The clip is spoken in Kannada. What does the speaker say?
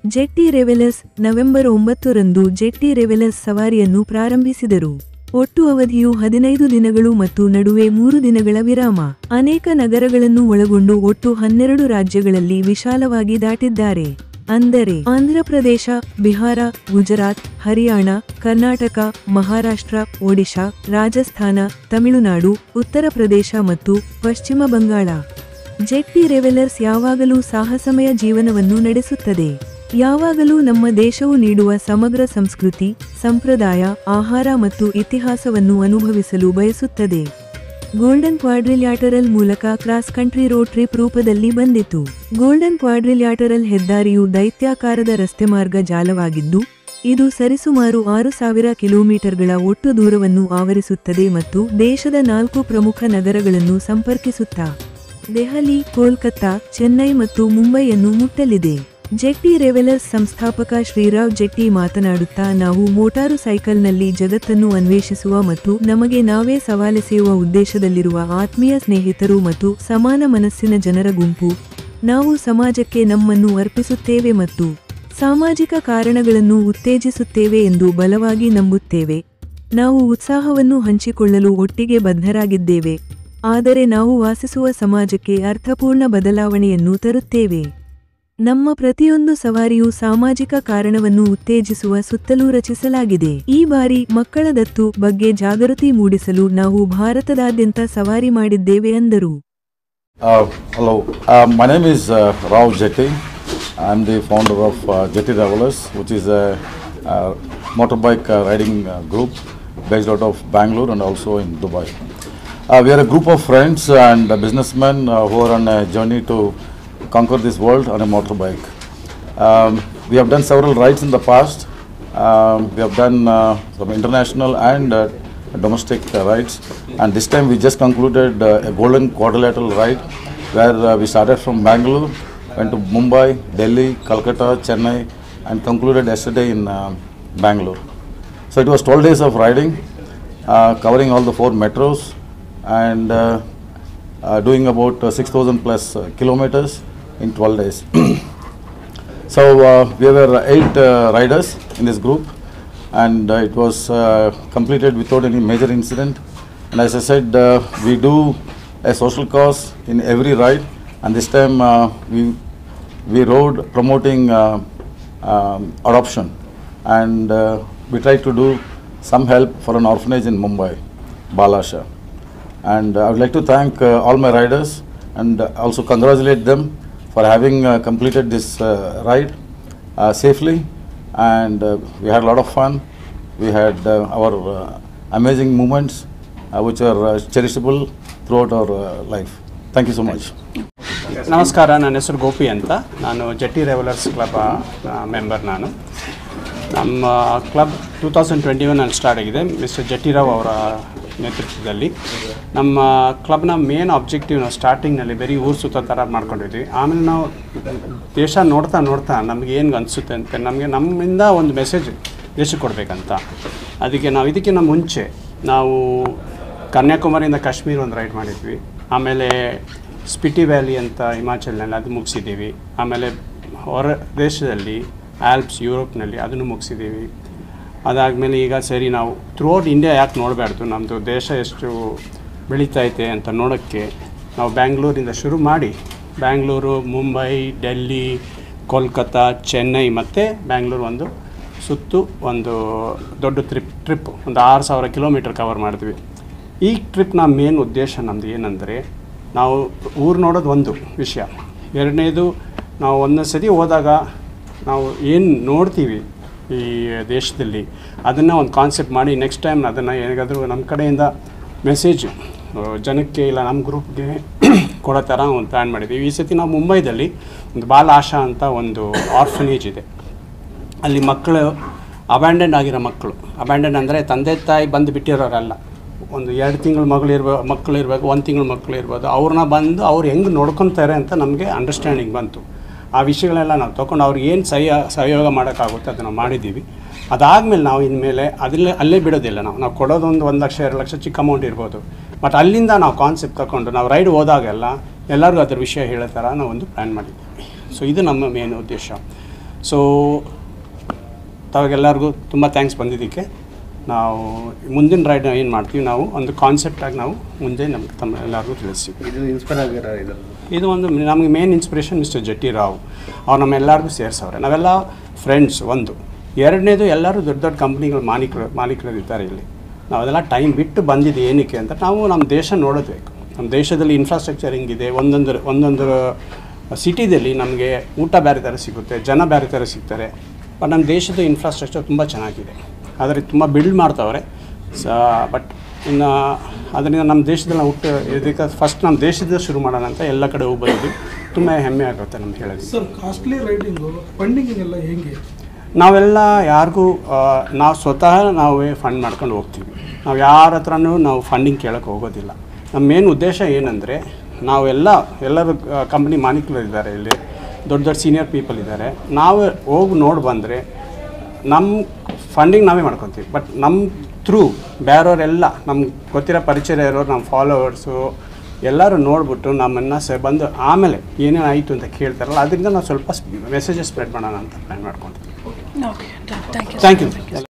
ಜೆಟ್ಟಿ ರೆವೆಲಸ್ ನವೆಂಬರ್ ಒಂಬತ್ತರಂದು ಜೆಟ್ಟಿ ರೆವೆಲಸ್ ಸವಾರಿಯನ್ನು ಪ್ರಾರಂಭಿಸಿದರು ಒಟ್ಟು ಅವಧಿಯು ಹದಿನೈದು ದಿನಗಳು ಮತ್ತು ನಡುವೆ ಮೂರು ದಿನಗಳ ವಿರಾಮ ಅನೇಕ ನಗರಗಳನ್ನು ಒಳಗೊಂಡು ಒಟ್ಟು ಹನ್ನೆರಡು ರಾಜ್ಯಗಳಲ್ಲಿ ವಿಶಾಲವಾಗಿ ದಾಟಿದ್ದಾರೆ ಅಂದರೆ ಆಂಧ್ರಪ್ರದೇಶ ಬಿಹಾರ ಗುಜರಾತ್ ಹರಿಯಾಣ ಕರ್ನಾಟಕ ಮಹಾರಾಷ್ಟ್ರ ಒಡಿಶಾ ರಾಜಸ್ಥಾನ ತಮಿಳುನಾಡು ಉತ್ತರ ಪ್ರದೇಶ ಮತ್ತು ಪಶ್ಚಿಮ ಬಂಗಾಳ ಜೆಟ್ಟಿ ರೆವೆಲರ್ಸ್ ಯಾವಾಗಲೂ ಸಾಹಸಮಯ ಜೀವನವನ್ನು ನಡೆಸುತ್ತದೆ ಯಾವಾಗಲೂ ನಮ್ಮ ದೇಶವು ನೀಡುವ ಸಮಗ್ರ ಸಂಸ್ಕೃತಿ ಸಂಪ್ರದಾಯ ಆಹಾರ ಮತ್ತು ಇತಿಹಾಸವನ್ನು ಅನುಭವಿಸಲು ಬಯಸುತ್ತದೆ ಗೋಲ್ಡನ್ ಕ್ವಾಡ್ರಿಲ್ಯಾಟರಲ್ ಮೂಲಕ ಕ್ರಾಸ್ ಕಂಟ್ರಿ ರೋಡ್ ಟ್ರಿಪ್ ರೂಪದಲ್ಲಿ ಬಂದಿತು ಗೋಲ್ಡನ್ ಕ್ವಾಡ್ರಿಲ್ಯಾಟರಲ್ ಹೆದ್ದಾರಿಯು ದೈತ್ಯಾಕಾರದ ರಸ್ತೆ ಮಾರ್ಗ ಜಾಲವಾಗಿದ್ದು ಇದು ಸರಿಸುಮಾರು ಆರು ಸಾವಿರ ಕಿಲೋಮೀಟರ್ಗಳ ಒಟ್ಟು ದೂರವನ್ನು ಆವರಿಸುತ್ತದೆ ಮತ್ತು ದೇಶದ ನಾಲ್ಕು ಪ್ರಮುಖ ನಗರಗಳನ್ನು ಸಂಪರ್ಕಿಸುತ್ತಾ ದೆಹಲಿ ಕೋಲ್ಕತ್ತಾ ಚೆನ್ನೈ ಮತ್ತು ಮುಂಬೈಯನ್ನು ಮುಟ್ಟಲಿದೆ ಜೆಟ್ಟಿ ರೆವೆಲರ್ಸ್ ಸಂಸ್ಥಾಪಕ ಶ್ರೀರಾವ್ ಜೆಟ್ಟಿ ಮಾತನಾಡುತ್ತಾ ನಾವು ಮೋಟಾರು ಸೈಕಲ್ನಲ್ಲಿ ಜಗತ್ತನ್ನು ಅನ್ವೇಷಿಸುವ ಮತ್ತು ನಮಗೆ ನಾವೇ ಸವಾಲೆಸೆಯುವ ಉದ್ದೇಶದಲ್ಲಿರುವ ಆತ್ಮೀಯ ಸ್ನೇಹಿತರು ಮತ್ತು ಸಮಾನ ಮನಸ್ಸಿನ ಜನರ ಗುಂಪು ನಾವು ಸಮಾಜಕ್ಕೆ ನಮ್ಮನ್ನು ಅರ್ಪಿಸುತ್ತೇವೆ ಮತ್ತು ಸಾಮಾಜಿಕ ಕಾರಣಗಳನ್ನು ಉತ್ತೇಜಿಸುತ್ತೇವೆ ಎಂದು ಬಲವಾಗಿ ನಂಬುತ್ತೇವೆ ನಾವು ಉತ್ಸಾಹವನ್ನು ಹಂಚಿಕೊಳ್ಳಲು ಒಟ್ಟಿಗೆ ಬದ್ಧರಾಗಿದ್ದೇವೆ ಆದರೆ ನಾವು ವಾಸಿಸುವ ಸಮಾಜಕ್ಕೆ ಅರ್ಥಪೂರ್ಣ ಬದಲಾವಣೆಯನ್ನು ತರುತ್ತೇವೆ ನಮ್ಮ ಪ್ರತಿಯೊಂದು ಸವಾರಿಯು ಸಾಮಾಜಿಕ ಕಾರಣವನ್ನು ಉತ್ತೇಜಿಸುವ ಸುತ್ತಲೂ ರಚಿಸಲಾಗಿದೆ ಈ ಬಾರಿ ಮಕ್ಕಳ ದತ್ತು ಬಗ್ಗೆ ಜಾಗೃತಿ ಮೂಡಿಸಲು ನಾವು ಭಾರತದಾದ್ಯಂತ ಸವಾರಿ ಮಾಡಿದ್ದೇವೆ ಅಂದರು Uh, hello, uh, my name is uh, Rao Jetty. I'm the founder of uh, Jetty Travelers, which is a uh, motorbike uh, riding uh, group based out of Bangalore and also in Dubai. Uh, we are a group of friends and uh, businessmen uh, who are on a journey to conquer this world on a motorbike. Um, we have done several rides in the past. Um, we have done uh, some international and uh, domestic uh, rides, and this time we just concluded uh, a golden quadrilateral ride where uh, we started from Bangalore, went to Mumbai, Delhi, Calcutta, Chennai, and concluded yesterday in uh, Bangalore. So it was 12 days of riding, uh, covering all the four metros, and uh, uh, doing about uh, 6,000 plus uh, kilometers in 12 days. so uh, we were eight uh, riders in this group, and uh, it was uh, completed without any major incident. And as I said, uh, we do a social cause in every ride, and this time uh, we we rode promoting uh, um, adoption, and uh, we tried to do some help for an orphanage in Mumbai, Balasha. And uh, I would like to thank uh, all my riders and uh, also congratulate them for having uh, completed this uh, ride uh, safely. And uh, we had a lot of fun. We had uh, our uh, amazing moments uh, which are uh, cherishable throughout our uh, life. Thank you so much. ನಮಸ್ಕಾರ ನನ್ನ ಹೆಸರು ಗೋಪಿ ಅಂತ ನಾನು ಜೆಟ್ಟಿ ರೆವಲರ್ಸ್ ಕ್ಲಬ್ ಮೆಂಬರ್ ನಾನು ನಮ್ಮ ಕ್ಲಬ್ ಟೂ ತೌಸಂಡ್ ಟ್ವೆಂಟಿ ಒನಲ್ಲಿ ಸ್ಟಾರ್ಟ್ ಆಗಿದೆ ಮಿಸ್ಟರ್ ಜಟ್ಟಿರಾವ್ ಅವರ ನೇತೃತ್ವದಲ್ಲಿ ನಮ್ಮ ಕ್ಲಬ್ನ ಮೇನ್ ಆಬ್ಜೆಕ್ಟಿವ್ ನಾವು ಸ್ಟಾರ್ಟಿಂಗ್ನಲ್ಲಿ ಬರೀ ಊರು ಸುತ್ತ ಥರ ಮಾಡ್ಕೊಂಡಿದ್ವಿ ಆಮೇಲೆ ನಾವು ದೇಶ ನೋಡ್ತಾ ನೋಡ್ತಾ ನಮಗೆ ಏನು ಅನಿಸುತ್ತೆ ಅಂತ ನಮಗೆ ನಮ್ಮಿಂದ ಒಂದು ಮೆಸೇಜ್ ದೇಶಕ್ಕೆ ಕೊಡಬೇಕಂತ ಅದಕ್ಕೆ ನಾವು ಇದಕ್ಕಿಂತ ಮುಂಚೆ ನಾವು ಕನ್ಯಾಕುಮಾರಿಯಿಂದ ಕಾಶ್ಮೀರ ಒಂದು ರೈಡ್ ಮಾಡಿದ್ವಿ ಆಮೇಲೆ ಸ್ಪಿಟಿ ವ್ಯಾಲಿ ಅಂತ ಹಿಮಾಚಲ್ನಲ್ಲಿ ಅದು ಮುಗಿಸಿದ್ದೀವಿ ಆಮೇಲೆ ಹೊರ ದೇಶದಲ್ಲಿ ಆಲ್ಪ್ಸ್ ಯುರೋಪ್ನಲ್ಲಿ ಅದನ್ನು ಮುಗಿಸಿದ್ದೀವಿ ಅದಾದಮೇಲೆ ಈಗ ಸರಿ ನಾವು ಥ್ರೂಔಟ್ ಇಂಡಿಯಾ ಯಾಕೆ ನೋಡಬಾರ್ದು ನಮ್ಮದು ದೇಶ ಎಷ್ಟು ಬೆಳೀತೈತೆ ಅಂತ ನೋಡೋಕ್ಕೆ ನಾವು ಬ್ಯಾಂಗ್ಳೂರಿಂದ ಶುರು ಮಾಡಿ ಬ್ಯಾಂಗ್ಳೂರು ಮುಂಬೈ ಡೆಲ್ಲಿ ಕೋಲ್ಕತ್ತಾ ಚೆನ್ನೈ ಮತ್ತು ಬ್ಯಾಂಗ್ಳೂರು ಒಂದು ಸುತ್ತು ಒಂದು ದೊಡ್ಡ ಟ್ರಿಪ್ ಟ್ರಿಪ್ ಒಂದು ಆರು ಸಾವಿರ ಕಿಲೋಮೀಟರ್ ಕವರ್ ಮಾಡಿದ್ವಿ ಈ ಟ್ರಿಪ್ನ ಮೇನ್ ಉದ್ದೇಶ ನಮ್ಮದು ಏನಂದರೆ ನಾವು ಊರು ನೋಡೋದು ಒಂದು ವಿಷಯ ಎರಡನೇದು ನಾವು ಒಂದೊಂದು ಸತಿ ಹೋದಾಗ ನಾವು ಏನು ನೋಡ್ತೀವಿ ಈ ದೇಶದಲ್ಲಿ ಅದನ್ನು ಒಂದು ಕಾನ್ಸೆಪ್ಟ್ ಮಾಡಿ ನೆಕ್ಸ್ಟ್ ಟೈಮ್ ಅದನ್ನು ಹೇಗಾದರೂ ನಮ್ಮ ಕಡೆಯಿಂದ ಮೆಸೇಜು ಜನಕ್ಕೆ ಇಲ್ಲ ನಮ್ಮ ಗ್ರೂಪ್ಗೆ ಕೊಡೋ ಥರ ಒಂದು ಪ್ಲ್ಯಾನ್ ಮಾಡಿದ್ದೀವಿ ಈ ಸತಿ ನಾವು ಮುಂಬೈದಲ್ಲಿ ಒಂದು ಬಾಲ ಆಶಾ ಅಂತ ಒಂದು ಆರ್ಫನೇಜ್ ಇದೆ ಅಲ್ಲಿ ಮಕ್ಕಳು ಅಬ್ಯಾಂಡೆಂಡ್ ಆಗಿರೋ ಮಕ್ಕಳು ಅಬ್ಯಾಂಡೆಂಡ್ ಅಂದರೆ ತಂದೆ ತಾಯಿ ಬಂದು ಬಿಟ್ಟಿರೋರಲ್ಲ ಒಂದು ಎರಡು ತಿಂಗಳು ಮಗಳು ಇರ್ಬೇಕು ಮಕ್ಕಳು ಇರಬೇಕು ಒಂದು ತಿಂಗಳು ಮಕ್ಕಳು ಇರ್ಬೋದು ಅವ್ರನ್ನ ಬಂದು ಅವ್ರು ಹೆಂಗೆ ನೋಡ್ಕೊತಾರೆ ಅಂತ ನಮಗೆ ಅಂಡರ್ಸ್ಟ್ಯಾಂಡಿಂಗ್ ಬಂತು ಆ ವಿಷಯಗಳೆಲ್ಲ ನಾವು ತೊಗೊಂಡು ಅವ್ರಿಗೆ ಏನು ಸಹ್ಯ ಸಹಯೋಗ ಮಾಡೋಕ್ಕಾಗುತ್ತೆ ಅದನ್ನು ಮಾಡಿದ್ದೀವಿ ಅದಾದಮೇಲೆ ನಾವು ಇನ್ಮೇಲೆ ಅದಲ್ಲೇ ಅಲ್ಲೇ ಬಿಡೋದಿಲ್ಲ ನಾವು ನಾವು ಕೊಡೋದೊಂದು ಒಂದು ಲಕ್ಷ ಎರಡು ಲಕ್ಷ ಚಿಕ್ಕ ಅಮೌಂಟ್ ಇರ್ಬೋದು ಬಟ್ ಅಲ್ಲಿಂದ ನಾವು ಕಾನ್ಸೆಪ್ಟ್ ತಗೊಂಡು ನಾವು ರೈಡ್ ಹೋದಾಗೆಲ್ಲ ಎಲ್ಲರಿಗೂ ಅದ್ರ ವಿಷಯ ಹೇಳೋ ಥರ ನಾವು ಒಂದು ಪ್ಲ್ಯಾನ್ ಮಾಡಿದ್ದೀವಿ ಸೊ ಇದು ನಮ್ಮ ಮೇನ್ ಉದ್ದೇಶ ಸೊ ತಾವಾಗೆಲ್ಲರಿಗೂ ತುಂಬ ಥ್ಯಾಂಕ್ಸ್ ಬಂದಿದ್ದಕ್ಕೆ ನಾವು ಮುಂದಿನ ರೈಡ್ ಏನು ಮಾಡ್ತೀವಿ ನಾವು ಒಂದು ಕಾನ್ಸೆಪ್ಟಾಗಿ ನಾವು ಮುಂದೆ ನಮ್ಮ ತಮ್ಮ ಎಲ್ಲರಿಗೂ ತಿಳಿಸ್ತೀವಿ ಇದು ಇನ್ಸ್ಪೈರ್ ಆಗಿರೋ ಇದು ಇದು ಒಂದು ನಮಗೆ main inspiration mister Jatti Rao ಅವ್ರು ನಮ್ಮೆಲ್ಲರಿಗೂ ಸೇರಿಸವ್ರೆ ನಾವೆಲ್ಲ ಫ್ರೆಂಡ್ಸ್ ಒಂದು ಎರಡನೇದು ಎಲ್ಲರೂ ದೊಡ್ಡ ದೊಡ್ಡ ಕಂಪ್ನಿಗಳ ಮಾಲೀಕರು ಮಾಲೀಕರು ಇದ್ದಾರೆ ಇಲ್ಲಿ ನಾವೆಲ್ಲ ಟೈಮ್ ಬಿಟ್ಟು ಬಂದಿದ್ದು ಏನಕ್ಕೆ ಅಂತ ನಾವು ನಮ್ಮ ದೇಶ ನೋಡೋದ್ಬೇಕು ನಮ್ಮ ದೇಶದಲ್ಲಿ ಇನ್ಫ್ರಾಸ್ಟ್ರಕ್ಚರ್ ಹಿಂಗಿದೆ ಒಂದೊಂದು ಒಂದೊಂದು ಸಿಟಿದಲ್ಲಿ ನಮಗೆ ಊಟ ಬೇರೆ ಥರ ಸಿಗುತ್ತೆ ಜನ ಬೇರೆ ಥರ ಸಿಗ್ತಾರೆ ಬಟ್ ನಮ್ಮ ದೇಶದ ಇನ್ಫ್ರಾಸ್ಟ್ರಕ್ಚರ್ ತುಂಬ ಚೆನ್ನಾಗಿದೆ ಆದರೆ ತುಂಬ ಬಿಲ್ಡ್ ಮಾಡ್ತಾವ್ರೆ ಸ ಬಟ್ ಇನ್ನು ಅದರಿಂದ ನಮ್ಮ ದೇಶದಲ್ಲಿ ನಾವು ಹುಟ್ಟು ಇದಕ್ಕೆ ಫಸ್ಟ್ ನಮ್ಮ ದೇಶದಿಂದ ಶುರು ಮಾಡೋಣ ಅಂತ ಎಲ್ಲ ಕಡೆ ಹೋಗಿ ಬಂದಿದ್ವಿ ತುಂಬ ಹೆಮ್ಮೆ ಆಗುತ್ತೆ ನಮ್ಗೆ ಹೇಳೋದು ಸರ್ ಕಾಸ್ಟ್ಲಿ ರೈಡಿಂಗು ಫಂಡಿಂಗ್ ಎಲ್ಲ ಹೆಂಗೆ ನಾವೆಲ್ಲ ಯಾರಿಗೂ ನಾವು ಸ್ವತಃ ನಾವೇ ಫಂಡ್ ಮಾಡ್ಕೊಂಡು ಹೋಗ್ತೀವಿ ನಾವು ಯಾರ ಹತ್ರನೂ ನಾವು ಫಂಡಿಂಗ್ ಕೇಳೋಕ್ಕೆ ಹೋಗೋದಿಲ್ಲ ನಮ್ಮ ಮೇನ್ ಉದ್ದೇಶ ಏನಂದರೆ ನಾವೆಲ್ಲ ಎಲ್ಲರೂ ಕಂಪ್ನಿ ಮಾಲೀಕರು ಇದ್ದಾರೆ ಇಲ್ಲಿ ದೊಡ್ಡ ದೊಡ್ಡ ಸೀನಿಯರ್ ಪೀಪಲ್ ಇದ್ದಾರೆ ನಾವು ಹೋಗಿ ನೋಡಿ ಬಂದರೆ ನಮ್ಮ ಫಂಡಿಂಗ್ ನಾವೇ ಮಾಡ್ಕೊತೀವಿ ಬಟ್ ನಮ್ಮ ಥ್ರೂ ಬೇರೆಯವರೆಲ್ಲ ನಮ್ಗೆ ಗೊತ್ತಿರೋ ಪರಿಚಯ ಇರೋರು ನಮ್ಮ ಫಾಲೋವರ್ಸು ಎಲ್ಲರೂ ನೋಡ್ಬಿಟ್ಟು ನಮ್ಮನ್ನು ಸ ಬಂದು ಆಮೇಲೆ ಏನೇನು ಆಯಿತು ಅಂತ ಕೇಳ್ತಾರಲ್ಲ ಅದರಿಂದ ನಾವು ಸ್ವಲ್ಪ ಮೆಸೇಜಸ್ ಸ್ಪ್ರೆಡ್ ಮಾಡೋಣ ಅಂತ ಪ್ಲ್ಯಾನ್ ಮಾಡ್ಕೊತೀವಿ Okay, done. Thank you. Thank you